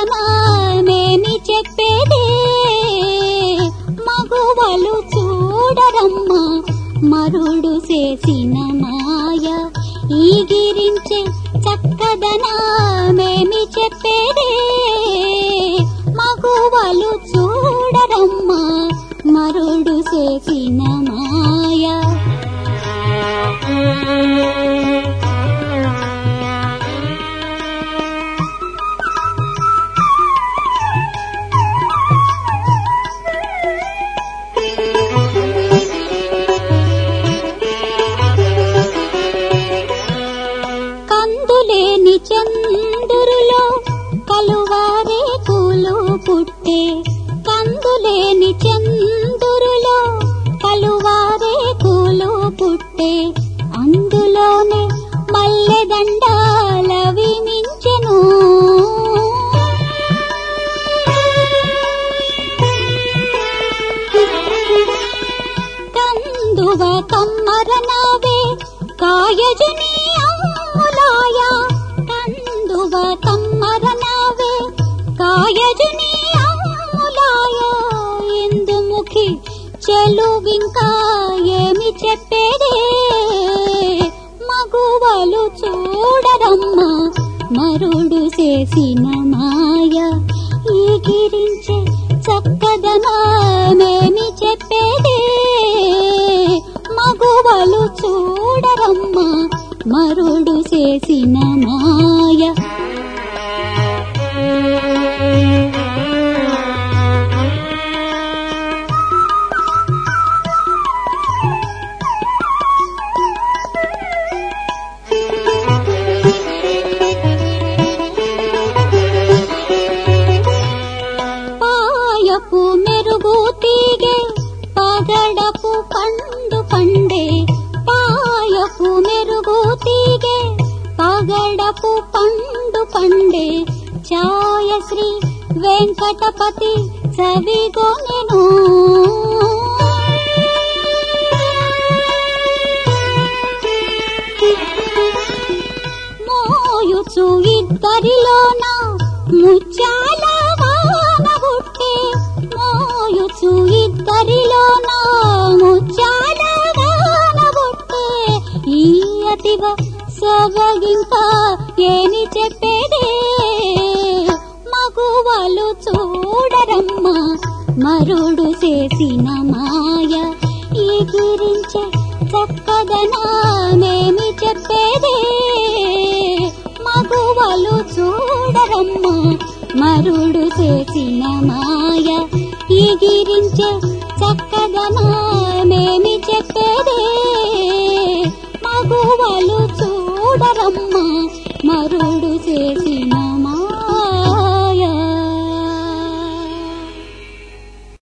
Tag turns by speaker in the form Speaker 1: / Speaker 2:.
Speaker 1: చక్కదనామేమి చెప్పేదే మగువలు చూడరమ్మా మరుడు చేసిన మాయ ఈగిరించే చక్కదనామేమి చెప్పేదే మగువలు చూడరమ్మా మరుడు చేసిన మాయ కందులేని చందురులో కలువారే కూలు పుట్టే కందులేని చందురులో కలువారే కూలు పుట్టే అందులోనే మల్లెదండాలవి మించెను కందువ కమ్మరనావే కాయజని అమ్ములాయ కందువ కమ్మరనావే కాయజని అమ్ములాయ ఇందుముఖి చెలువింకా ఏమి చెప్పేదే మగువలు చూడరమ్మా మరుడు చేసిన మాయ ఈగిరించే చక్కదనామేమి చెప్పేదే మగువలు చూడరమ్మా మరుడు చేసిన మాయ పాయపు మెరుగు తీగే పగడపు పండు పండే పాయపు మెరుగు తీగే పగడపు పండు పండే ఛాయశ్రీ వెంకటపతి చవిగొనెను మోయుచు ఇద్దరిలోన ముచ్చాల వాన పుట్టే మోయుచు ఇద్దరిలోన ముచ్చాల వాన పుట్టే ఈ అతివ సొగగింక ఏమి చెప్పేదే మగువలు చూడరమ్మా మరుడు చేసిన మాయ ఎగిరించే చక్కదనామేమి చెప్పేదే మగువలు చూడరమ్మా మరుడు చేసిన మాయ ఎగిరించే చక్కదనామేమి చెప్పేదే మగువలు చూడరమ్మా మరుడు